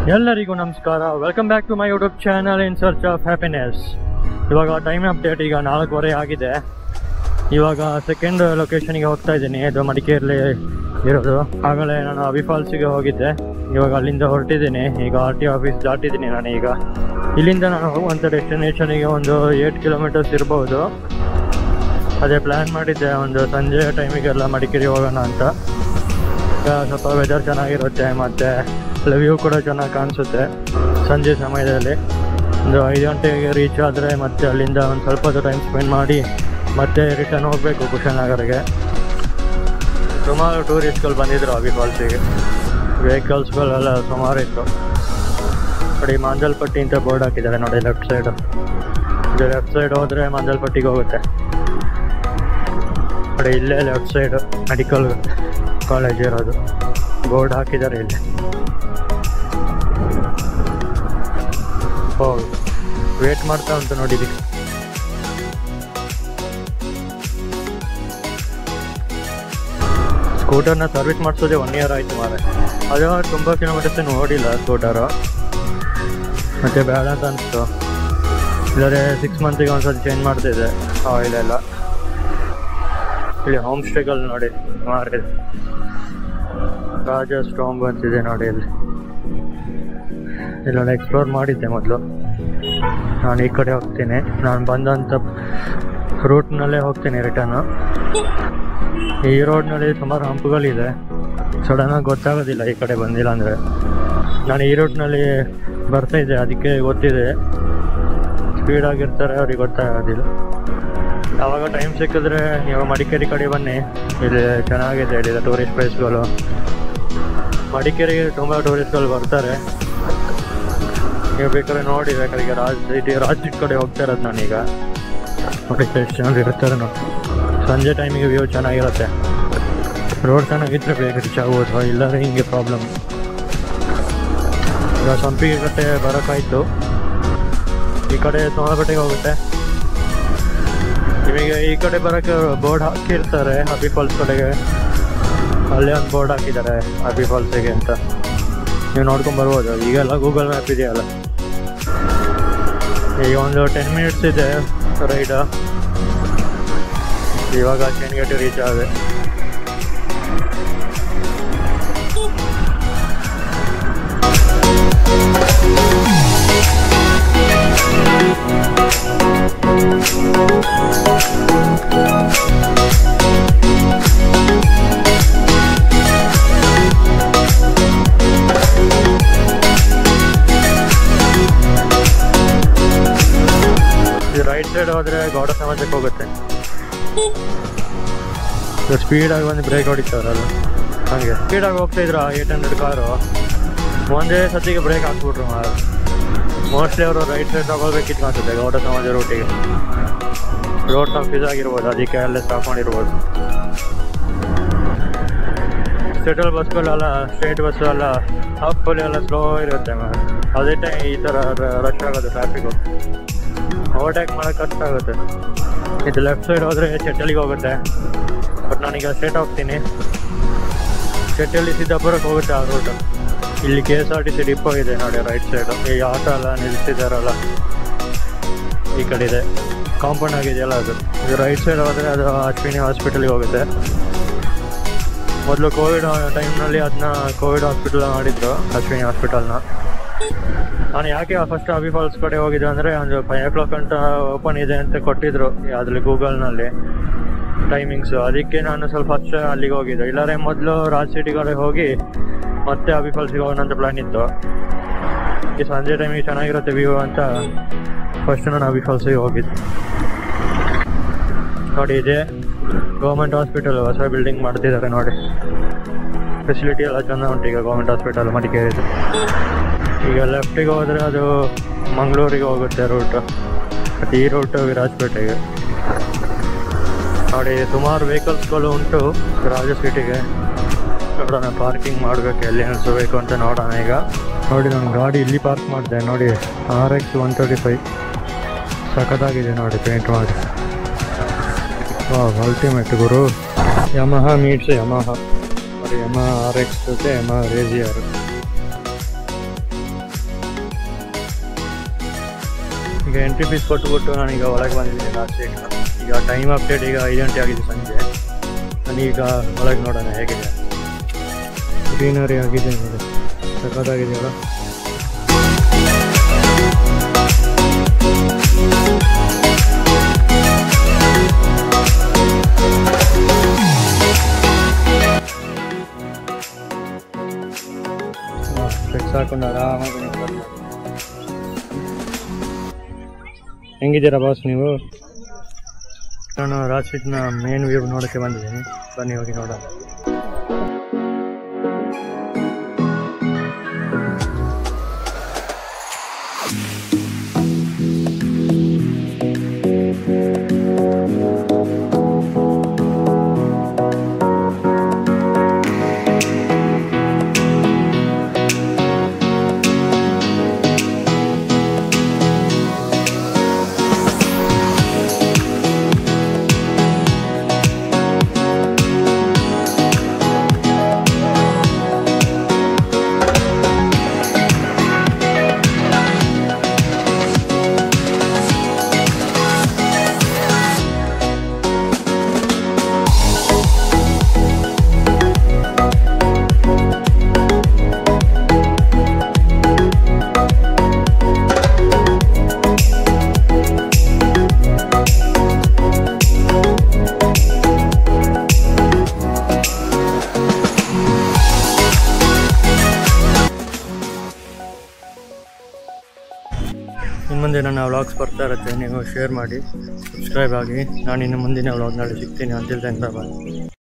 ಎಲ್ಲರಿಗೂ ನಮಸ್ಕಾರ welcome back to my YouTube channel in search of happiness ಇವಾಗ time update ಈಗ ನಾಲ್ಕೂವರೆ ಆಗಿದೆ ಇವಾಗ ಸೆಕೆಂಡ್ ಲೊಕೇಶನ್ಗೆ ಹೋಗ್ತಾ ಇದ್ದೀನಿ ಇದು ಮಡಿಕೇರಿಲಿ ಇರೋದು ಆಗಲೇ ನಾನು ಅವಿ ಫಾಲ್ಸಿಗೆ ಹೋಗಿದ್ದೆ ಇವಾಗ ಅಲ್ಲಿಂದ ಹೊರಟಿದ್ದೀನಿ ಈಗ ಆರ್ ಟಿ ಆಫೀಸ್ ದಾಟಿದ್ದೀನಿ ನಾನು ಈಗ ಇಲ್ಲಿಂದ ನಾನು ಹೋಗುವಂಥ ಡೆಸ್ಟಿನೇಷನಿಗೆ ಒಂದು ಏಟ್ ಕಿಲೋಮೀಟರ್ಸ್ ಇರ್ಬೋದು ಅದೇ ಪ್ಲ್ಯಾನ್ ಮಾಡಿದ್ದೆ ಒಂದು ಸಂಜೆ ಟೈಮಿಗೆಲ್ಲ ಮಡಿಕೇರಿ ಹೋಗೋಣ ಅಂತ ಈಗ ಸ್ವಲ್ಪ ವೆದರ್ ಚೆನ್ನಾಗಿರುತ್ತೆ ಮತ್ತು ವ್ಯೂ ಕೂಡ ಚೆನ್ನಾಗಿ ಕಾಣಿಸುತ್ತೆ ಸಂಜೆ ಸಮಯದಲ್ಲಿ ಒಂದು ಐದು ಗಂಟೆಗೆ ರೀಚ್ ಆದರೆ ಮತ್ತೆ ಅಲ್ಲಿಂದ ಒಂದು ಸ್ವಲ್ಪ ಹೊತ್ತು ಟೈಮ್ ಸ್ಪೆಂಡ್ ಮಾಡಿ ಮತ್ತೆ ರಿಟರ್ನ್ ಹೋಗಬೇಕು ಕುಶನಗರ್ಗೆ ಸುಮಾರು ಟೂರಿಸ್ಟ್ಗಳು ಬಂದಿದ್ರು ಅವಿ ಫಾಲ್ಸಿಗೆ ವೆಹಿಕಲ್ಸ್ಗಳೆಲ್ಲ ಸುಮಾರು ಇತ್ತು ನೋಡಿ ಮಾಂಜಲ್ಪಟ್ಟಿ ಅಂತ ಬೋರ್ಡ್ ಹಾಕಿದ್ದಾರೆ ನೋಡಿ ಲೆಫ್ಟ್ ಸೈಡು ಇದು ಲೆಫ್ಟ್ ಸೈಡ್ ಹೋದರೆ ಮಾಂಜಲ್ಪಟ್ಟಿಗೆ ಹೋಗುತ್ತೆ ನೋಡಿ ಇಲ್ಲೇ ಲೆಫ್ಟ್ ಸೈಡ್ ಮೆಡಿಕಲ್ ಕಾಲೇಜ್ ಇರೋದು ಬೋರ್ಡ್ ಹಾಕಿದ್ದಾರೆ ಇಲ್ಲಿ ಹೌದು ವೇಟ್ ಮಾಡ್ತಾ ಉಂಟು ನೋಡಿ ಇದಕ್ಕೆ ಸ್ಕೂಟರ್ನ ಸರ್ವಿಸ್ ಮಾಡಿಸೋದೇ ಒನ್ ಇಯರ್ ಆಯಿತು ಮಾರೆ ಅದು ತುಂಬ ಕಿಲೋಮೀಟರ್ಸ್ ನೋಡಿಲ್ಲ ಸ್ಕೂಟರು ಮತ್ತೆ ಬೇಡ ಅಂತ ಅನಿಸ್ತು ಇಲ್ಲದ್ರೆ ಸಿಕ್ಸ್ ಮಂತಿಗೆ ಒಂದ್ಸತಿ ಚೇಂಜ್ ಮಾಡ್ತಿದ್ದೆ ಆಯಿಲ್ ಎಲ್ಲ ಇಲ್ಲಿ ಹೋಮ್ ಸ್ಟೇಗಳು ನೋಡಿ ಮಾರಿದೆ ರಾಜ ಸ್ಟೋಮ್ ಬಂತಿದೆ ನೋಡಿ ಇಲ್ಲಿ ಇಲ್ಲೆಲ್ಲ ಎಕ್ಸ್ಪ್ಲೋರ್ ಮಾಡಿದ್ದೆ ಮೊದಲು ನಾನು ಈ ಕಡೆ ಹೋಗ್ತೀನಿ ನಾನು ಬಂದಂಥ ರೂಟ್ನಲ್ಲೇ ಹೋಗ್ತೀನಿ ರಿಟರ್ನು ಈ ರೋಡ್ನಲ್ಲಿ ಸುಮಾರು ಹಂಪುಗಳಿದೆ ಸಡನ್ನಾಗಿ ಗೊತ್ತಾಗೋದಿಲ್ಲ ಈ ಕಡೆ ಬಂದಿಲ್ಲ ಅಂದರೆ ನಾನು ಈ ರೂಟ್ನಲ್ಲಿ ಬರ್ತಾ ಇದ್ದೆ ಅದಕ್ಕೆ ಗೊತ್ತಿದೆ ಸ್ಪೀಡಾಗಿರ್ತಾರೆ ಅವ್ರಿಗೆ ಗೊತ್ತಾಗೋದಿಲ್ಲ ಆವಾಗ ಟೈಮ್ ಸಿಕ್ಕಿದ್ರೆ ನೀವು ಮಡಿಕೇರಿ ಕಡೆ ಬನ್ನಿ ಇಲ್ಲಿ ಚೆನ್ನಾಗಿದೆ ಇಲ್ಲಿ ಟೂರಿಸ್ಟ್ ಪ್ಲೇಸ್ಗಳು ಮಡಿಕೇರಿಗೆ ತುಂಬ ಟೂರಿಸ್ಟ್ಗಳು ಬರ್ತಾರೆ ನೀವು ಬೇಕಾದ್ರೆ ನೋಡಿ ಬೇಕಾದ್ರೆ ರಾಜ್ ಸಿಟಿ ರಾಜ್ ಸಿಟಿ ಕಡೆ ಹೋಗ್ತಾ ಇರೋದು ನಾನೀಗ ನೋಡಿ ಎಷ್ಟು ಚೆನ್ನಾಗಿ ಇರ್ತಾರೆ ನೋಡಿ ಸಂಜೆ ಟೈಮಿಗೆ ವ್ಯೂ ಚೆನ್ನಾಗಿರುತ್ತೆ ರೋಡ್ ಚೆನ್ನಾಗಿದ್ರೆ ಬೇಗ ರೀಚ್ ಆಗ್ಬೋದು ಇಲ್ಲಾಂದ್ರೆ ಹಿಂಗೆ ಪ್ರಾಬ್ಲಮ್ ಈಗ ಸಂಪಿಗೆ ಕಟ್ಟೆ ಬರೋಕ್ಕಾಯ್ತು ಈ ಕಡೆ ಸೋಮಪೇಟೆಗೆ ಹೋಗುತ್ತೆ ನಿಮಗೆ ಈ ಕಡೆ ಬರೋಕ್ಕೆ ಬೋರ್ಡ್ ಹಾಕಿರ್ತಾರೆ ಅಬಿ ಫಾಲ್ಸ್ ಕಡೆಗೆ ಅಲ್ಲೇ ಒಂದು ಬೋರ್ಡ್ ಹಾಕಿದ್ದಾರೆ ಅಬಿ ಫಾಲ್ಸಿಗೆ ಅಂತ ನೀವು ನೋಡ್ಕೊಂಡು ಬರ್ಬೋದು ಈಗೆಲ್ಲ ಗೂಗಲ್ ಮ್ಯಾಪ್ ಇದೆಯಲ್ಲ ಈಗ ಒಂದು ಟೆನ್ ಮಿನಿಟ್ಸ್ ಇದೆ ರೈಡ್ ಇವಾಗ ಚೆನ್ಗಟ್ಟಿ ರೀಚ್ ಆಗಿದೆ ಇದು ರೈಟ್ ಸೈಡ್ ಹೋದ್ರೆ ಗೌಡ ಸಮಾಜಕ್ಕೆ ಹೋಗುತ್ತೆ ಸ್ಪೀಡಾಗಿ ಒಂದು ಬ್ರೇಕ್ ಹೊಡಿತಾರಲ್ಲ ಹಾಗೆ ಸ್ಪೀಡಾಗಿ ಹೋಗ್ತಾ ಇದ್ರ ಏಟ್ ಹಂಡ್ರೆಡ್ ಕಾರು ಒಂದೇ ಸತಿಗೆ ಬ್ರೇಕ್ ಹಾಕ್ಬಿಟ್ರು ಮೋಸ್ಟ್ಲಿ ಅವರು ರೈಟ್ ಸೈಡ್ ತಗೊಳ್ಬೇಕಿತ್ತು ಅನ್ಸುತ್ತೆ ಗೌಡ ಸಮಾಜ ರೂಟಿಗೆ ರೋಡ್ ಕನ್ಫ್ಯೂಸ್ ಆಗಿರ್ಬೋದು ಅದಕ್ಕೆ ಅಲ್ಲೇ ಸ್ಟಾಪ್ ಮಾಡಿರ್ಬೋದು ಶಟಲ್ ಬಸ್ಗಳೆಲ್ಲ ಸ್ಟ್ರೇಟ್ ಬಸ್ ಎಲ್ಲ ಅಪ್ಪಲ್ಲಿ ಎಲ್ಲ ಸ್ಲೋ ಇರುತ್ತೆ ಮ್ಯಾಮ್ ಅದೇ ಟೈಮ್ ಈ ಥರ ರಶ್ ಆಗೋದು ಟ್ರಾಫಿಕ್ಕು ಓವರ್ಟೇಕ್ ಮಾಡೋಕ್ಕೆ ಕಷ್ಟ ಆಗುತ್ತೆ ಇದು ಲೆಫ್ಟ್ ಸೈಡ್ ಹೋದರೆ ಚಟ್ಟಲಿಗೆ ಹೋಗುತ್ತೆ ಬಟ್ ನಾನೀಗ ಸ್ಟ್ರೇಟ್ ಹೋಗ್ತೀನಿ ಚಟ್ಟಲ್ಲಿ ಸಿದ್ದಾಪುರಕ್ಕೆ ಹೋಗುತ್ತೆ ಆ ರೂಟ್ ಇಲ್ಲಿ K S R T C depot ಇದೆ ನೋಡಿ ರೈಟ್ ಸೈಡು ಈ ಆಟೋ ಎಲ್ಲ ನಿಲ್ಲಿಸಿದಾರಲ್ಲ ಈ ಕಡೆ ಇದೆ ಕಾಂಪೌಂಡ್ ಆಗಿದೆಯಲ್ಲ ಅದು ಇದು ರೈಟ್ ಸೈಡ್ ಹೋದರೆ ಅದು ಅಶ್ವಿನಿ ಹಾಸ್ಪಿಟಲ್ಗೆ ಹೋಗುತ್ತೆ ಮೊದಲು ಕೋವಿಡ್ ಟೈಮ್ನಲ್ಲಿ ಅದನ್ನ ಕೋವಿಡ್ ಹಾಸ್ಪಿಟಲ್ ಮಾಡಿದ್ರು ಅಶ್ವಿನಿ ಹಾಸ್ಪಿಟಲ್ನ ನಾನು ಯಾಕೆ ಫಸ್ಟ್ ಅಬಿ ಫಾಲ್ಸ್ ಕಡೆ ಹೋಗಿದ್ದೆ ಅಂದರೆ ಒಂದು ಫೈವ್ ಓ ಕ್ಲಾಕ್ ಅಂತ ಓಪನ್ ಇದೆ ಅಂತ ಕೊಟ್ಟಿದ್ರು ಅದರಲ್ಲಿ ಗೂಗಲ್ನಲ್ಲಿ ಟೈಮಿಂಗ್ಸು ಅದಕ್ಕೆ ನಾನು ಸ್ವಲ್ಪ ಫಸ್ಟ್ ಅಲ್ಲಿಗೆ ಹೋಗಿದ್ದೆ ಇಲ್ಲಾರೆ ಮೊದಲು ರಾಜ್ ಸಿಟಿ ಕಡೆ ಹೋಗಿ ಮತ್ತೆ ಅಬಿ ಫಾಲ್ಸಿಗೆ ಹೋಗೋಣ ಅಂತ ಪ್ಲ್ಯಾನ್ ಇತ್ತು ಈ ಸಂಜೆ ಟೈಮಿಗೆ ಚೆನ್ನಾಗಿರುತ್ತೆ ವ್ಯೂ ಅಂತ ಫಸ್ಟ್ ನಾನು ಅಬಿ ಫಾಲ್ಸಿಗೆ ಹೋಗಿದ್ದೆ ನೋಡಿ ಇದೆ ಗೌರ್ಮೆಂಟ್ ಹಾಸ್ಪಿಟಲ್ ಹೊಸ ಬಿಲ್ಡಿಂಗ್ ಮಾಡ್ತಿದ್ದಾರೆ ನೋಡಿ ಫೆಸಿಲಿಟಿ ಎಲ್ಲ ಚೆನ್ನಾಗಿ ಉಂಟು ಈಗ ಗೌರ್ಮೆಂಟ್ ಹಾಸ್ಪಿಟಲ್ ಮಡಿಕೇರಿದು ಈಗ ಲೆಫ್ಟಿಗೆ ಹೋದರೆ ಅದು ಮಂಗಳೂರಿಗೆ ಹೋಗುತ್ತೆ ರೂಟು ಮತ್ತು ಈ ರೂಟು ವಿರಾಜಪೇಟೆಗೆ ನೋಡಿ ಸುಮಾರು ವೆಹಿಕಲ್ಸ್ಗಳು ಉಂಟು ರಾಜ ಸಿಟಿಗೆ ನೋಡೋಣ ಪಾರ್ಕಿಂಗ್ ಮಾಡಬೇಕು ಎಲ್ಲಿ ಅನಿಸಬೇಕು ಅಂತ ನೋಡೋಣ ಈಗ ನೋಡಿ ನಾನು ಗಾಡಿ ಇಲ್ಲಿ ಪಾರ್ಕ್ ಮಾಡಿದೆ ನೋಡಿ R X one thirty five ಸಖತ್ತಾಗಿದೆ ನೋಡಿ ಪೇಂಟ್ ಮಾಡಿ ಅಲ್ಟಿಮೇಟ್ ಗುರು ಯಮಹ ಮೀಟ್ಸ್ ಯಮಹ ನೋಡಿ ಯಮಹ ಆರ್ ಎಕ್ಸ್ ಜೊತೆ ಯಮಹ ರೇಜಿಯರ್ ಈಗ ಎಂಟ್ರಿ ಫೀಸ್ ಕೊಟ್ಟುಬಿಟ್ಟು ನಾನೀಗ ಒಳಗೆ ಬಂದಿದ್ದೀನಿ ಲಾಸ್ಟ್ ಈಗ ಈಗ ಟೈಮ್ ಅಪ್ಡೇಟ್ ಈಗ ಐದು ಗಂಟೆ ಆಗಿದೆ ಸಂಜೆ ನಾನೀಗ ಒಳಗೆ ನೋಡೋಣ ಹೇಗಿದೆ ಗ್ರೀನರಿ ಆಗಿದೆ ನೋಡಿ ಸಖತ್ತಾಗಿದೆಯಲ್ಲ ಸ್ಪೆಕ್ಸ್ ಹಾಕೊಂಡು ಆರಾಮಾಗಿ ನಿಂತ್ಕೊಳ್ಳಿ. ಹೆಂಗಿದ್ದೀರಾ ಬಾಸ್ ನೀವು ನಾನು ರಾಜ್ಫಿಟ್ನ ಮೇನ್ ವ್ಯೂ ನೋಡೋಕ್ಕೆ ಬಂದಿದ್ದೀನಿ ಬನ್ನಿ ಹೋಗಿ ನೋಡೋಣ ಇನ್ನು ಮುಂದೆ ನನ್ನ ವ್ಲಾಗ್ಸ್ ಬರ್ತಾ ಇರುತ್ತೆ ನೀವು ಶೇರ್ ಮಾಡಿ ಸಬ್ಸ್ಕ್ರೈಬ್ ಆಗಿ ನಾನು ಇನ್ನು ಮುಂದಿನ ವ್ಲಾಗ್ನಲ್ಲಿ ಸಿಗ್ತೀನಿ ಅಂತಿಲ್ ಬಾಯ್